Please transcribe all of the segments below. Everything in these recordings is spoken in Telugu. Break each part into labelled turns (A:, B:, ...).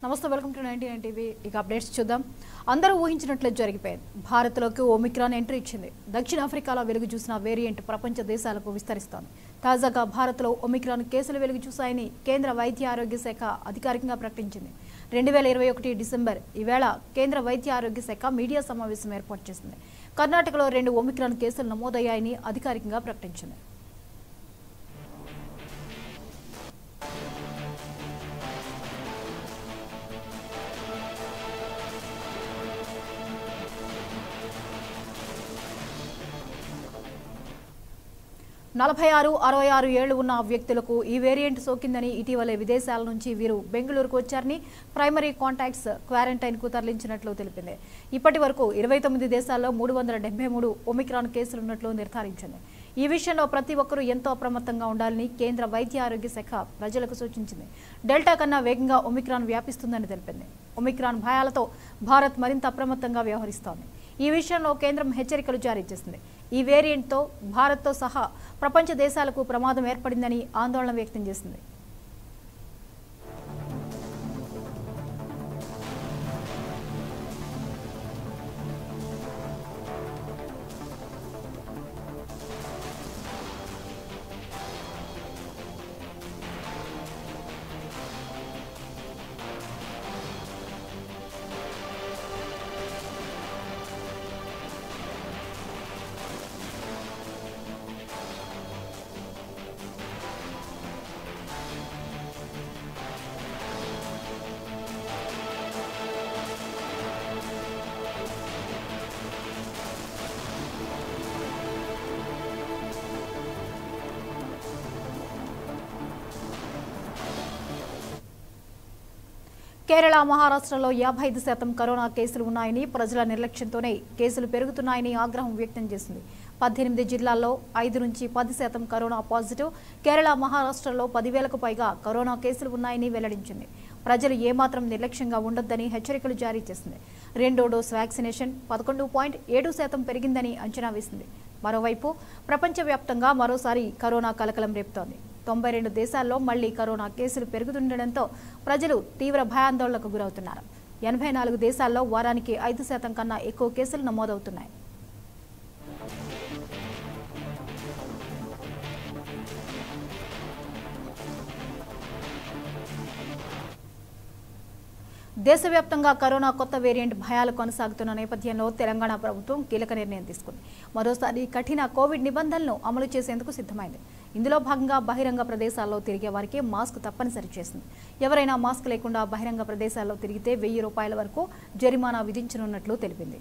A: నమస్తే welcome to ninety nine TV ఇక అప్డేట్స్ చూద్దాం అందరూ ఊహించినట్లే జరిగిపోయింది భారత్లోకి ఓమిక్రాన్ ఎంట్రీ ఇచ్చింది దక్షిణాఫ్రికాలో వెలుగు చూసిన వేరియంట్ ప్రపంచ దేశాలకు విస్తరిస్తోంది తాజాగా భారత్లో ఒమిక్రాన్ కేసులు వెలుగు చూశాయని కేంద్ర వైద్య ఆరోగ్య శాఖ అధికారికంగా ప్రకటించింది రెండు వేల ఇరవై ఒకటి డిసెంబర్ ఈవేళ కేంద్ర వైద్య ఆరోగ్య శాఖ మీడియా సమావేశం ఏర్పాటు చేసింది కర్ణాటకలో రెండు ఒమిక్రాన్ కేసులు నమోదయ్యాయని అధికారికంగా ప్రకటించింది నలభై ఆరు అరవై ఆరు ఏళ్లు ఉన్న వ్యక్తులకు ఈ వేరియంట్ సోకిందని ఇటీవలే విదేశాల నుంచి వీరు బెంగళూరుకు వచ్చారని ప్రైమరీ కాంటాక్ట్స్ క్వారంటైన్కు తరలించినట్లు తెలిపింది ఇప్పటి వరకు ఇరవై తొమ్మిది దేశాల్లో మూడు వందల డెబ్బై మూడు ఒమిక్రాన్ కేసులున్నట్లు నిర్ధారించింది ఈ విషయంలో ప్రతి ఒక్కరూ ఎంతో అప్రమత్తంగా ఉండాలని కేంద్ర వైద్య ఆరోగ్య శాఖ ప్రజలకు సూచించింది డెల్టా కన్నా వేగంగా ఒమిక్రాన్ వ్యాపిస్తుందని తెలిపింది ఒమిక్రాన్ భయాలతో భారత్ మరింత అప్రమత్తంగా వ్యవహరిస్తోంది ఈ విషయంలో కేంద్రం హెచ్చరికలు జారీ చేసింది ఈ వేరియంట్తో భారత్తో సహా ప్రపంచ దేశాలకు ప్రమాదం ఏర్పడిందని ఆందోళన వ్యక్తం చేసింది కేరళ మహారాష్ట్రలో యాభై ఐదు శాతం కరోనా కేసులు ఉన్నాయని ప్రజల నిర్లక్ష్యంతోనే కేసులు పెరుగుతున్నాయని ఆగ్రహం వ్యక్తం చేసింది పద్దెనిమిది జిల్లాల్లో ఐదు నుంచి పది శాతం కరోనా పాజిటివ్ కేరళ మహారాష్ట్రలో పదివేలకు పైగా కరోనా కేసులు ఉన్నాయని వెల్లడించింది ప్రజలు ఏమాత్రం నిర్లక్ష్యంగా ఉండొద్దని హెచ్చరికలు జారీ చేసింది రెండో డోస్ వ్యాక్సినేషన్ పదకొండు పాయింట్ ఏడు శాతం పెరిగిందని అంచనా వేసింది మరోవైపు ప్రపంచవ్యాప్తంగా మరోసారి కరోనా కలకలం రేపుతోంది తొంభై రెండు దేశాల్లో మళ్లీ కరోనా కేసులు పెరుగుతుండటంతో ప్రజలు తీవ్ర భయాందోళనకు గురవుతున్నారు ఎనభై నాలుగు దేశాల్లో వారానికి ఐదు శాతం కన్నా ఎక్కువ కేసులు నమోదవుతున్నాయి దేశవ్యాప్తంగా కరోనా కొత్త వేరియంట్ భయాలు కొనసాగుతున్న నేపథ్యంలో తెలంగాణ ప్రభుత్వం కీలక నిర్ణయం తీసుకుంది మరోసారి కఠిన కోవిడ్ నిబంధనలను అమలు చేసేందుకు సిద్ధమైంది ఇందులో భాగంగా బహిరంగ ప్రదేశాల్లో తిరిగే వారికి మాస్క్ తప్పనిసరి చేసింది ఎవరైనా మాస్క్ లేకుండా బహిరంగ ప్రదేశాల్లో తిరిగితే వెయ్యి రూపాయల వరకు జరిమానా విధించనున్నట్లు తెలిపింది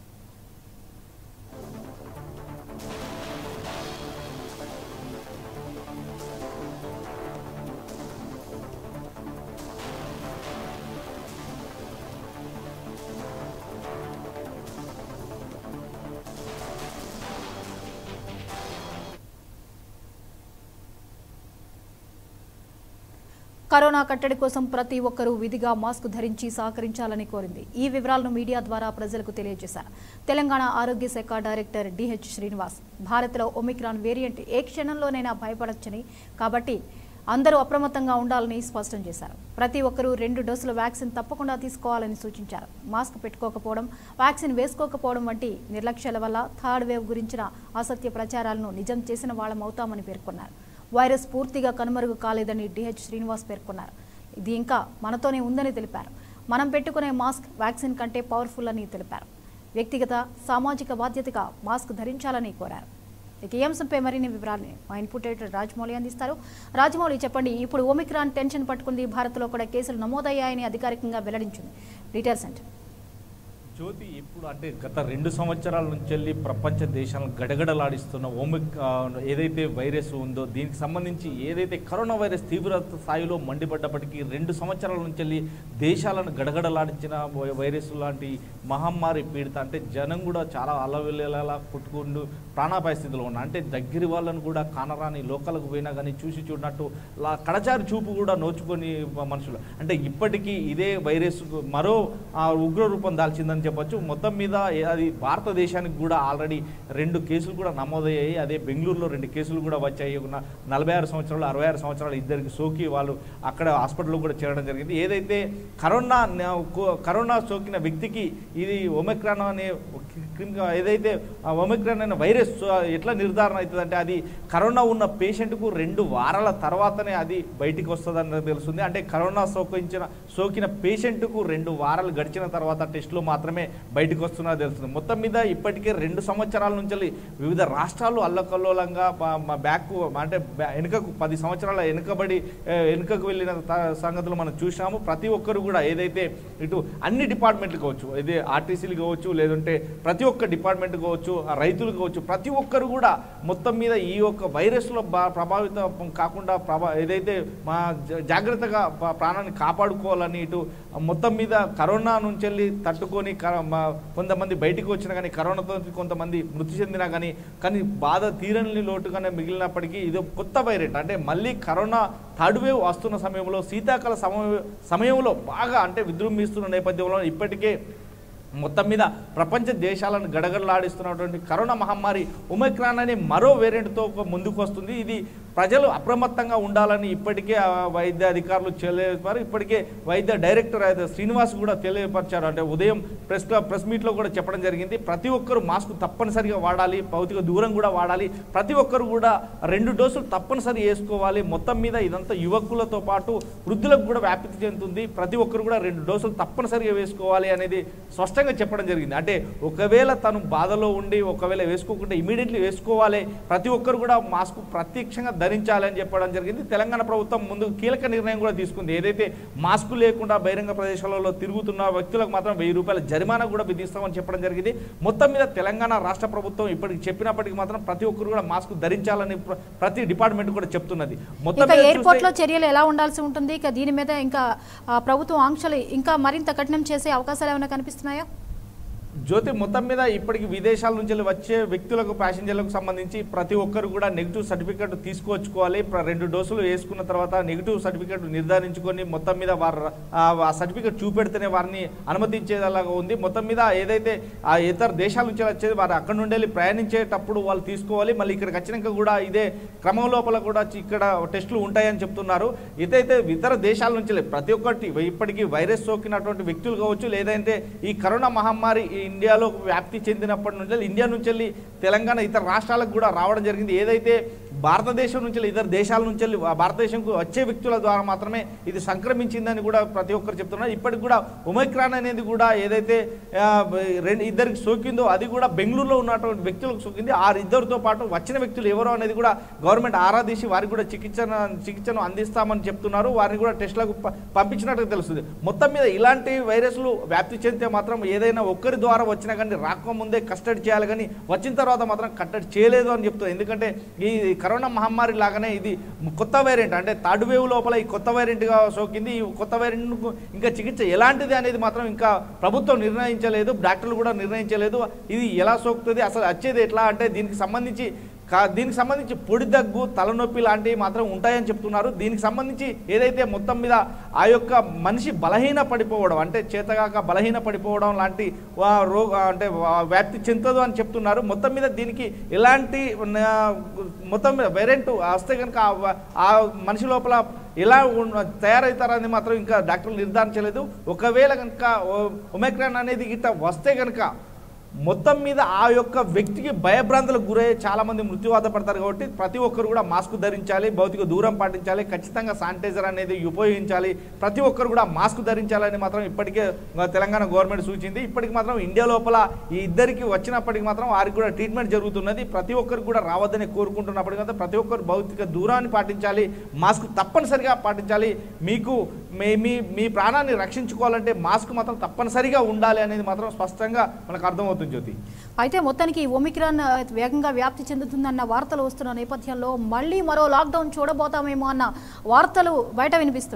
A: కరోనా కట్టడి కోసం ప్రతి ఒక్కరూ విధిగా మాస్క్ ధరించి సహకరించాలని కోరింది ఈ వివరాలను మీడియా ద్వారా ప్రజలకు తెలియజేశారు తెలంగాణ ఆరోగ్య శాఖ డైరెక్టర్ డిహెచ్ శ్రీనివాస్ భారత్లో ఒమిక్రాన్ వేరియంట్ ఏ క్షణంలోనైనా భయపడొచ్చని కాబట్టి అందరూ అప్రమత్తంగా ఉండాలని స్పష్టం చేశారు ప్రతి ఒక్కరూ రెండు డోసుల వ్యాక్సిన్ తప్పకుండా తీసుకోవాలని సూచించారు మాస్క్ పెట్టుకోకపోవడం వ్యాక్సిన్ వేసుకోకపోవడం వంటి నిర్లక్ష్యాల వల్ల థర్డ్ వేవ్ గురించిన అసత్య ప్రచారాలను నిజం చేసిన వాళ్ళమవుతామని పేర్కొన్నారు వైరస్ పూర్తిగా కనుమరుగు కాలేదని డిహెచ్ శ్రీనివాస్ పేర్కొన్నారు ఇది ఇంకా మనతోనే ఉందని తెలిపారు మనం పెట్టుకునే మాస్క్ వ్యాక్సిన్ కంటే పవర్ఫుల్ అని తెలిపారు వ్యక్తిగత సామాజిక బాధ్యతగా మాస్క్ ధరించాలని కోరారు ఇక ఈ అంశంపై మరిన్ని వివరాలని మా ఇన్పుట్ ఎడిటర్ రాజమౌళి అందిస్తారు రాజమౌళి చెప్పండి ఇప్పుడు ఒమిక్రాన్ టెన్షన్ పట్టుకుంది భారత్లో కూడా కేసులు నమోదయ్యాయని అధికారికంగా వెల్లడించింది డీటెయిల్స్ అంటే
B: జ్యోతి ఇప్పుడు అంటే గత రెండు సంవత్సరాల నుంచి వెళ్ళి ప్రపంచ దేశాలను గడగడలాడిస్తున్న ఓమిక్ ఆ, ఏదైతే వైరస్ ఉందో దీనికి సంబంధించి ఏదైతే కరోనా వైరస్ తీవ్ర స్థాయిలో మండిపడ్డప్పటికీ రెండు సంవత్సరాల నుంచి వెళ్ళి దేశాలను గడగడలాడించిన వై- వైరస్ లాంటి మహమ్మారి పీడిత అంటే జనం కూడా చాలా అలవిలేలా కొట్టుకుంటూ ప్రాణాపాయ స్థితిలో ఉన్నారు అంటే దగ్గరి వాళ్ళను కూడా కానరాని లోకలకు పోయినా కానీ చూసి చూడనట్టు లా కడచారి చూపు కూడా నోచుకొని మనుషులు అంటే ఇప్పటికీ ఇదే వైరస్ మరో ఆ, ఉగ్ర రూపం దాల్చిందని చెప్పొచ్చు మొత్తం మీద ఏ- అది భారతదేశానికి కూడా ఆల్రెడీ రెండు కేసులు కూడా నమోదయ్యాయి అదే బెంగళూరులో రెండు కేసులు కూడా వచ్చాయి ఉన్న నలభై ఆరు సంవత్సరాలు అరవై ఆరు సంవత్సరాలు ఇద్దరికి సోకి వాళ్ళు అక్కడ హాస్పిటల్లో కూడా చేరడం జరిగింది ఏదైతే కరోనా న- కో- కరోనా సోకిన వ్యక్తికి ఇది ఒమిక్రాన్ అనే క్రిమి- ఏదైతే ఆ ఒమిక్రాన్ అనే వైరస్ సో- ఎట్లా నిర్ధారణ అవుతుందంటే అది కరోనా ఉన్న పేషెంట్కు రెండు వారాల తర్వాతనే అది బయటికి వస్తుందని తెలుస్తుంది అంటే కరోనా సోకించిన సోకిన పేషెంట్కు రెండు వారాలు గడిచిన తర్వాత టెస్టులు మాత్రమే బయటకు వస్తున్నది తెలుస్తుంది మొత్తం మీద ఇప్పటికే రెండు సంవత్సరాల నుంచి వివిధ రాష్ట్రాలు అల్లకల్లోలంగా మా- మా బ్యాక్ అంటే బ్యా- వెనుకకు పది సంవత్సరాల వెనుకబడి ఏ, వెనుకకు వెళ్ళిన త- సంగతులు మనం చూసాము ప్రతి ఒక్కరు కూడా ఏదైతే ఇటు అన్ని డిపార్ట్మెంట్లు కావచ్చు ఇది ఆర్టీసీలు కావచ్చు లేదంటే ప్రతి ఒక్క డిపార్ట్మెంట్ కావచ్చు ఆ రైతులు కావచ్చు ప్రతి ఒక్కరు కూడా మొత్తం మీద ఈ యొక్క వైరస్లో బా- ప్రభావితం కాకుండా ప్రభా ఏదైతే మా జ- జాగ్రత్తగా ప- ప్రాణాన్ని కాపాడుకోవాలని ఇటు మొత్తం మీద కరోనా నుంచి వెళ్ళి తట్టుకొని క- మా- కొంతమంది బయటికి వచ్చినా కానీ కరోనాతో కొంతమంది మృతి చెందినా కానీ కానీ బాధ తీరని లోటుగానే మిగిలినప్పటికీ ఇది ఒక కొత్త వైరెంట్ అంటే మళ్ళీ కరోనా థర్డ్ వేవ్ వస్తున్న సమయంలో శీతాకాల సమయ సమయంలో బాగా అంటే విజృంభిస్తున్న నేపథ్యంలో ఇప్పటికే మొత్తం మీద ప్రపంచ దేశాలను గడగడలాడిస్తున్నటువంటి కరోనా మహమ్మారి ఒమైక్రాన్ అనే మరో వేరియంట్తో ముందుకు వస్తుంది ఇది ప్రజలు అప్రమత్తంగా ఉండాలని ఇప్పటికే ఆ వైద్య అధికారులు తెలియజేశారు ఇప్పటికే వైద్య డైరెక్టర్ అయితే శ్రీనివాస్ కూడా తెలియపరిచారు అంటే ఉదయం ప్రెస్ క్లబ్ ప్రెస్ మీట్లో కూడా చెప్పడం జరిగింది ప్రతి ఒక్కరు మాస్క్ తప్పనిసరిగా వాడాలి భౌతిక దూరం కూడా వాడాలి ప్రతి ఒక్కరు కూడా రెండు డోసులు తప్పనిసరి వేసుకోవాలి మొత్తం మీద ఇదంతా యువకులతో పాటు వృద్ధులకు కూడా వ్యాప్తి చెందుతుంది ప్రతి ఒక్కరు కూడా రెండు డోసులు తప్పనిసరిగా వేసుకోవాలి అనేది స్పష్టంగా చెప్పడం జరిగింది అంటే ఒకవేళ తను బాధలో ఉండి ఒకవేళ వేసుకోకుండా ఇమీడియట్లీ వేసుకోవాలి ప్రతి ఒక్కరు కూడా మాస్క్ ప్రత్యక్షంగా ధరించాలి అని చెప్పడం జరిగింది తెలంగాణ ప్రభుత్వం ముందు కీలక నిర్ణయం కూడా తీసుకుంది ఏదైతే మాస్క్ లేకుండా బహిరంగ ప్రదేశాలలో తిరుగుతున్న వ్యక్తులకు మాత్రం వెయ్యి రూపాయల జరిమానా కూడా విధిస్తామని చెప్పడం జరిగింది మొత్తం మీద తెలంగాణ రాష్ట్ర ప్రభుత్వం ఇప్పటికి చెప్పినప్పటికీ మాత్రం ప్రతి ఒక్కరు కూడా మాస్క్ ధరించాలని ప్ర- ప్రతి డిపార్ట్మెంట్ కూడా చెప్తున్నది మొత్తం
A: ఇక
B: మీద
A: ఎయిర్పోర్ట్ లో
B: చూస్తే-
A: చర్యలు ఎలా ఉండాల్సి ఉంటుంది ఇక దీని మీద ఇంకా ఆ, ప్రభుత్వం ఆంక్షలు ఇంకా మరింత కఠినం చేసే అవకాశాలు ఏమైనా కనిపిస్తున్నాయా
B: జ్యోతి మొత్తం మీద ఇప్పటికి విదేశాల నుంచి వచ్చే వ్యక్తులకు ప్యాసింజర్లకు సంబంధించి ప్రతి ఒక్కరు కూడా నెగిటివ్ సర్టిఫికేట్ తీసుకొచ్చుకోవాలి ప్ర- రెండు డోసులు వేసుకున్న తర్వాత నెగిటివ్ సర్టిఫికేట్ నిర్ధారించుకొని మొత్తం మీద వారు ఆ సర్టిఫికేట్ చూపెడితేనే వారిని అనుమతించేలాగా ఉంది మొత్తం మీద ఏదైతే ఆ ఇతర దేశాల నుంచి వచ్చేది వారు అక్కడ నుండి వెళ్ళి ప్రయాణించేటప్పుడు వాళ్ళు తీసుకోవాలి మళ్ళీ ఇక్కడికి వచ్చినాక కూడా ఇదే క్రమం లోపల కూడా చి- ఇక్కడ టెస్టులు ఉంటాయని చెప్తున్నారు ఇదైతే ఇతర దేశాల నుంచి లే- ప్రతి ఒక్కటి ఇప్పటికీ వైరస్ సోకినటువంటి వ్యక్తులు కావచ్చు లేదంటే ఈ కరోనా మహమ్మారి ఈ ఇండియాలో వ్యాప్తి చెందినప్పటి నుంచి ఇండియా నుంచి వెళ్ళి తెలంగాణ ఇతర రాష్ట్రాలకు కూడా రావడం జరిగింది ఏదైతే భారతదేశం నుంచి వెళ్ళి ఇతర దేశాల నుంచి వెళ్ళి ఆ భారతదేశంకు వచ్చే వ్యక్తుల ద్వారా మాత్రమే ఇది సంక్రమించిందని కూడా ప్రతి ఒక్కరు చెప్తున్నారు ఇప్పటికి కూడా ఒమైక్రాన్ అనేది కూడా ఏదైతే ఆ, రెండు ఇద్దరికి సోకిందో అది కూడా బెంగళూరులో ఉన్నటువంటి వ్యక్తులకు సోకింది ఆ ఇద్దరితో పాటు వచ్చిన వ్యక్తులు ఎవరో అనేది కూడా గవర్నమెంట్ ఆరాధించి వారికి కూడా చికిత్సను చికిత్సను అందిస్తామని చెప్తున్నారు వారిని కూడా టెస్టులకు ప- పంపించినట్టుగా తెలుస్తుంది మొత్తం మీద ఇలాంటి వైరస్లు వ్యాప్తి చెందితే మాత్రం ఏదైనా ఒక్కరి ద్వారా వచ్చినా కానీ రాకముందే కస్టడీ చేయాలి కానీ వచ్చిన తర్వాత మాత్రం కట్టడి చేయలేదు అని చెప్తుంది ఎందుకంటే ఈ కరోనా మహమ్మారి లాగానే ఇది కొత్త వేరియంట్ అంటే థర్డ్ వేవ్ లోపల ఈ కొత్త వేరియంట్గా సోకింది ఈ కొత్త వేరియంట్కు ఇంకా చికిత్స ఎలాంటిది అనేది మాత్రం ఇంకా ప్రభుత్వం నిర్ణయించలేదు డాక్టర్లు కూడా నిర్ణయించలేదు ఇది ఎలా సోకుతుంది అసలు వచ్చేది ఎట్లా అంటే దీనికి సంబంధించి కా- దీనికి సంబంధించి పొడి దగ్గు తలనొప్పి లాంటివి మాత్రం ఉంటాయని చెప్తున్నారు దీనికి సంబంధించి ఏదైతే మొత్తం మీద ఆ యొక్క మనిషి బలహీన పడిపోవడం అంటే చేతగాక బలహీన పడిపోవడం లాంటి వా- రోగ అంటే వా- వ్యాప్తి చెందదు అని చెప్తున్నారు మొత్తం మీద దీనికి ఎలాంటి ఆ, మొత్తం మీద వేరెంట్ వస్తే కనుక ఆ వ- ఆ మనిషి లోపల ఎలా ఉన్న- తయారవుతారని మాత్రం ఇంకా డాక్టర్లు నిర్ధారించలేదు ఒకవేళ కనుక ఒమెక్రాన్ అనేది గిట్ట వస్తే కనుక మొత్తం మీద ఆ యొక్క వ్యక్తికి భయభ్రాంతులకు గురయ్యే చాలా మంది మృత్యువాత పడతారు కాబట్టి ప్రతి ఒక్కరు కూడా మాస్క్ ధరించాలి భౌతిక దూరం పాటించాలి ఖచ్చితంగా శానిటైజర్ అనేది ఉపయోగించాలి ప్రతి ఒక్కరు కూడా మాస్క్ ధరించాలని మాత్రం ఇప్పటికే తెలంగాణ గవర్నమెంట్ సూచింది ఇప్పటికి మాత్రం ఇండియా లోపల ఈ ఇద్దరికి వచ్చినప్పటికి మాత్రం వారికి కూడా ట్రీట్మెంట్ జరుగుతున్నది ప్రతి ఒక్కరికి కూడా రావద్దని కోరుకుంటున్నప్పటికీ మాత్రం ప్రతి ఒక్కరు భౌతిక దూరాన్ని పాటించాలి మాస్క్ తప్పనిసరిగా పాటించాలి మీకు మీ మీ మీ ప్రాణాన్ని రక్షించుకోవాలంటే మాస్క్ మాత్రం తప్పనిసరిగా ఉండాలి అనేది మాత్రం స్పష్టంగా మనకు అర్థమవుతుంది జ్యోతి
A: అయితే మొత్తానికి ఈ ఒమిక్రాన్ ఆ, వేగంగా వ్యాప్తి చెందుతుందన్న వార్తలు వస్తున్న నేపథ్యంలో మళ్ళీ మరో లాక్డౌన్ చూడబోతామేమో అన్న వార్తలు బయట వినిపిస్తున్నాయి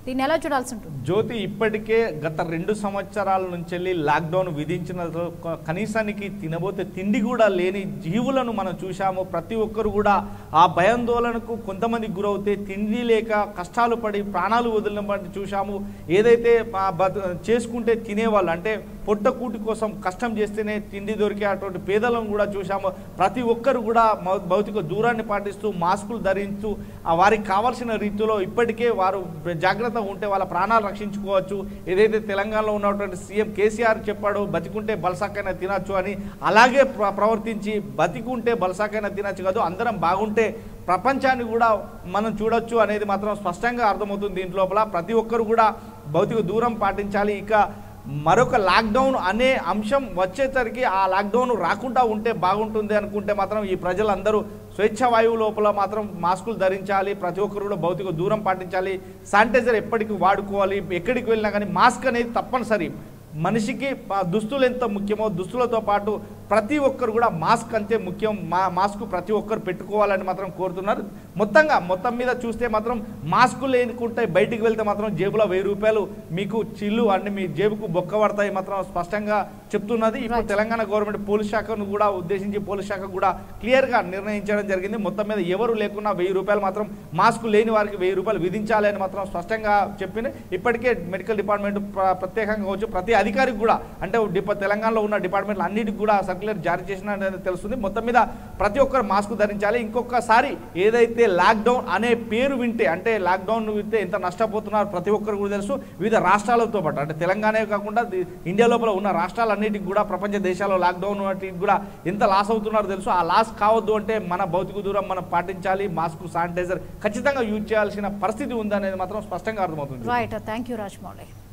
A: దీన్ని ఎలా చూడాల్సి ఉంటుంది
B: జ్యోతి ఇప్పటికే గత రెండు సంవత్సరాల నుంచి వెళ్ళి లాక్డౌన్ విధించిన క- కనీసానికి తినబోతే తిండి కూడా లేని జీవులను మనం చూశాము ప్రతి ఒక్కరు కూడా ఆ భయాందోళనకు కొంతమంది గురవుతే తిండి లేక కష్టాలు పడి ప్రాణాలు వదిలిన బట్టి చూశాము ఏదైతే ఆ బతు- చేసుకుంటే తినేవాళ్ళు అంటే పొట్ట కూటి కోసం కష్టం చేస్తేనే తిండి దొరికే అటువంటి పేదలను కూడా చూశాము ప్రతి ఒక్కరు కూడా మౌ- భౌతిక దూరాన్ని పాటిస్తూ మాస్కులు ధరిస్తూ ఆ వారికి కావాల్సిన రీతిలో ఇప్పటికే వారు జాగ్రత్తగా ఉంటే వాళ్ళ ప్రాణాలు రక్షించుకోవచ్చు ఏదైతే తెలంగాణలో ఉన్నటువంటి సీఎం కేసీఆర్ చెప్పాడో బతికుంటే బలసాకైనా తినచ్చు అని అలాగే ప్ర- ప్రవర్తించి బతికుంటే బలసాకైనా తినచ్చు కాదు అందరం బాగుంటే ప్రపంచాన్ని కూడా మనం చూడొచ్చు అనేది మాత్రం స్పష్టంగా అర్థమవుతుంది దీంట్ లోపల ప్రతి ఒక్కరు కూడా భౌతిక దూరం పాటించాలి ఇక మరొక లాక్డౌన్ అనే అంశం వచ్చేసరికి ఆ లాక్డౌన్ రాకుండా ఉంటే బాగుంటుంది అనుకుంటే మాత్రం ఈ ప్రజలందరూ స్వేచ్ఛ వాయువు లోపల మాత్రం మాస్కులు ధరించాలి ప్రతి ఒక్కరు కూడా భౌతిక దూరం పాటించాలి శానిటైజర్ ఎప్పటికీ వాడుకోవాలి ఎక్కడికి వెళ్ళినా కానీ మాస్క్ అనేది తప్పనిసరి మనిషికి ఆ దుస్తులు ఎంత ముఖ్యమో దుస్తులతో పాటు ప్రతి ఒక్కరు కూడా మాస్క్ అంతే ముఖ్యం మా మాస్క్ ప్రతి ఒక్కరు పెట్టుకోవాలని మాత్రం కోరుతున్నారు మొత్తంగా మొత్తం మీద చూస్తే మాత్రం మాస్క్ లేనుకుంటే బయటికి వెళ్తే మాత్రం జేబులో వెయ్యి రూపాయలు మీకు చిల్లు అన్ని మీ జేబుకు బొక్క పడతాయి మాత్రం స్పష్టంగా చెప్తున్నది ఇప్పుడు
A: Right.
B: తెలంగాణ గవర్నమెంట్ పోలీస్ శాఖను కూడా ఉద్దేశించి పోలీస్ శాఖ కూడా క్లియర్గా నిర్ణయించడం జరిగింది మొత్తం మీద ఎవరు లేకున్నా వెయ్యి రూపాయలు మాత్రం మాస్క్ లేని వారికి వెయ్యి రూపాయలు విధించాలి అని మాత్రం స్పష్టంగా చెప్పింది ఇప్పటికే మెడికల్ డిపార్ట్మెంట్ ప్ర- ప్రత్యేకంగా కావచ్చు ప్రతి అధికారికి కూడా అంటే డిప తెలంగాణలో ఉన్న డిపార్ట్మెంట్లు అన్నిటికి కూడా సర్క్యులర్ జారీ చేసిన అనేది తెలుస్తుంది మొత్తం మీద ప్రతి ఒక్కరు మాస్క్ ధరించాలి ఇంకొకసారి ఏదైతే లాక్డౌన్ అనే పేరు వింటే అంటే లాక్డౌన్ వింటే ఎంత నష్టపోతున్నారు ప్రతి ఒక్కరు కూడా తెలుసు వివిధ రాష్ట్రాలతో పాటు అంటే తెలంగాణే కాకుండా ది- ఇండియా లోపల ఉన్న రాష్ట్రాలన్నిటికి కూడా ప్రపంచ దేశాల్లో లాక్డౌన్ వాటికి కూడా ఎంత లాస్ అవుతున్నారో తెలుసు ఆ లాస్ కావద్దు అంటే మన భౌతిక దూరం మనం పాటించాలి మాస్క్ శానిటైజర్ ఖచ్చితంగా యూజ్ చేయాల్సిన పరిస్థితి ఉందనేది మాత్రం స్పష్టంగా అర్థమవుతుంది
A: రైట్ థ్యాంక్ యూ రాజమౌళి